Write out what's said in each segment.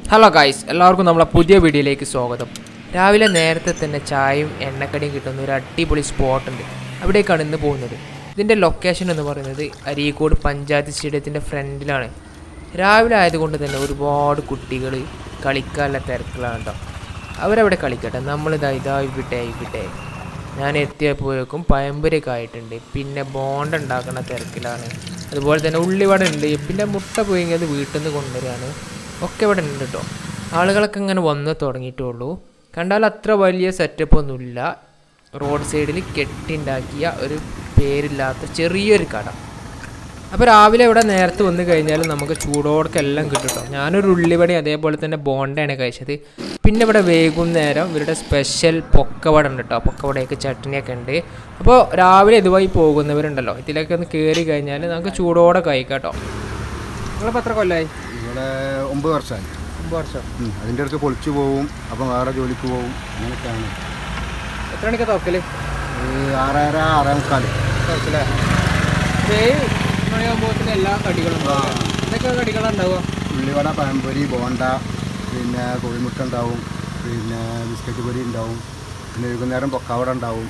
Hello guys എല്ലാവർക്കും നമ്മളെ പുതിയ വീഡിയോയിലേക്ക് സ്വാഗതം രാവിലെ നേരത്തെ തന്നെ ചായയും എണ്ണക്കടിയും കിട്ടുന്ന ഒരു അടിപൊളി സ്പോട്ട് ഉണ്ട് അവിടേക്കാണ് ഇന്ന് പോകുന്നത് ഇതിൻ്റെ ലൊക്കേഷൻ എന്ന് പറയുന്നത് അരീക്കോട് പഞ്ചായത്ത് സ്റ്റേഡിയത്തിൻ്റെ ഫ്രണ്ടിലാണ് രാവിലെ ആയതുകൊണ്ട് തന്നെ ഒരുപാട് കുട്ടികൾ കളിക്കാനുള്ള തിരക്കിലാണ് കേട്ടോ അവരവിടെ കളിക്കട്ടെ നമ്മളിതാ ഇതാ ഇവിടെ ഇവിടെ ഞാൻ എത്തിയപ്പോഴേക്കും പയമ്പരൊക്കെ ആയിട്ടുണ്ട് പിന്നെ ബോണ്ട ഉണ്ടാക്കുന്ന തിരക്കിലാണ് അതുപോലെ തന്നെ ഉള്ളിവട ഉണ്ട് പിന്നെ മുട്ട പുഴുങ്ങിയത് വീട്ടിൽ നിന്ന് കൊണ്ടുവരികയാണ് ഒക്കെ ഇവിടെ ഉണ്ട് കേട്ടോ ആളുകളൊക്കെ ഇങ്ങനെ വന്ന് തുടങ്ങിയിട്ടുള്ളൂ കണ്ടാൽ അത്ര വലിയ സെറ്റപ്പ് ഒന്നുമില്ല റോഡ് സൈഡിൽ കെട്ടിണ്ടാക്കിയ ഒരു പേരില്ലാത്ത ചെറിയൊരു കട അപ്പോൾ രാവിലെ ഇവിടെ നേരത്തെ വന്നു കഴിഞ്ഞാൽ നമുക്ക് ചൂടോടൊക്കെ എല്ലാം കിട്ടും കേട്ടോ ഞാനൊരു ഉള്ളിവട അതേപോലെ തന്നെ ബോണ്ടയാണ് കഴിച്ചത് പിന്നെ ഇവിടെ വൈകുന്നേരം ഇവരുടെ സ്പെഷ്യൽ പൊക്കവട ഉണ്ട് കേട്ടോ പൊക്കവടയൊക്കെ ചട്നിയൊക്കെ ഉണ്ട് അപ്പോൾ രാവിലെ ഇതുവഴി പോകുന്നവരുണ്ടല്ലോ ഇതിലേക്ക് ഒന്ന് കയറി കഴിഞ്ഞാൽ നമുക്ക് ചൂടോടെ കഴിക്കാം കേട്ടോ നിങ്ങളിപ്പോൾ എത്ര കൊല്ലമായി ഇവിടെ ഒമ്പത് വർഷമായി ഒമ്പത് വർഷം ഉം. അതിൻ്റെ അടുത്ത് പൊളിച്ചു പോവും അപ്പം വേറെ ജോലിക്ക് പോവും അങ്ങനെയൊക്കെയാണ് എത്ര മണിക്കാണ് തുറക്കല് ഈ ആറര ആറേ മുക്കാൽ തുറക്കല്ലേ ഏഴ് മണിയാകുമ്പോൾ എല്ലാ കടികളും ഉണ്ടാവും എന്തൊക്കെ കടികളാണ് ഉണ്ടാവുക ഉള്ളിവട പഴംപൊരി ബോണ്ട പിന്നെ കോഴിമുട്ട ഉണ്ടാവും പിന്നെ ബിസ്ക്കറ്റ് പൊരി ഉണ്ടാവും പിന്നെ വൈകുന്നേരം പൊക്കാവട ഉണ്ടാവും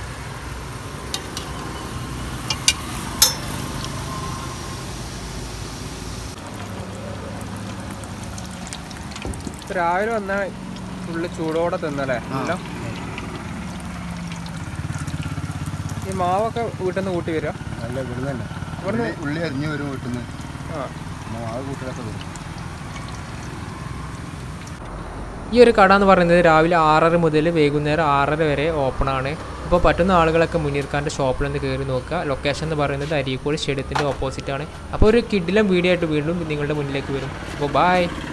രാവിലെ വന്നാൽ ഫുള്ള് ചൂടോടെ തിന്നല്ലേ എല്ലാം ഈ മാവൊക്കെ വീട്ടിൽ നിന്ന് കൂട്ടി വരിക നല്ല ഇവിടുന്ന് തന്നെ ഇവിടുന്ന് ഉള്ളി- ഉള്ളി അരിഞ്ഞ് വരും വീട്ടിൽ നിന്ന് ആ മാവ് കൂട്ടിലൊക്കെ വരും ഈ ഒരു കട എന്ന് പറയുന്നത് രാവിലെ ആറര മുതൽ വൈകുന്നേരം ആറര വരെ ഓപ്പൺ ആണ് അപ്പോൾ പറ്റുന്ന ആളുകളൊക്കെ മുനീർഖാൻ്റെ ഷോപ്പിൽ നിന്ന് കയറി നോക്കുക ലൊക്കേഷൻ എന്ന് പറയുന്നത് അരീക്കോട് സ്റ്റേഡിയത്തിൻ്റെ ഓപ്പോസിറ്റ് ആണ് അപ്പോൾ ഒരു കിഡിലം വീഡിയോ ആയിട്ട് വീണ്ടും നിങ്ങളുടെ മുന്നിലേക്ക് വരും അപ്പോൾ ബായ്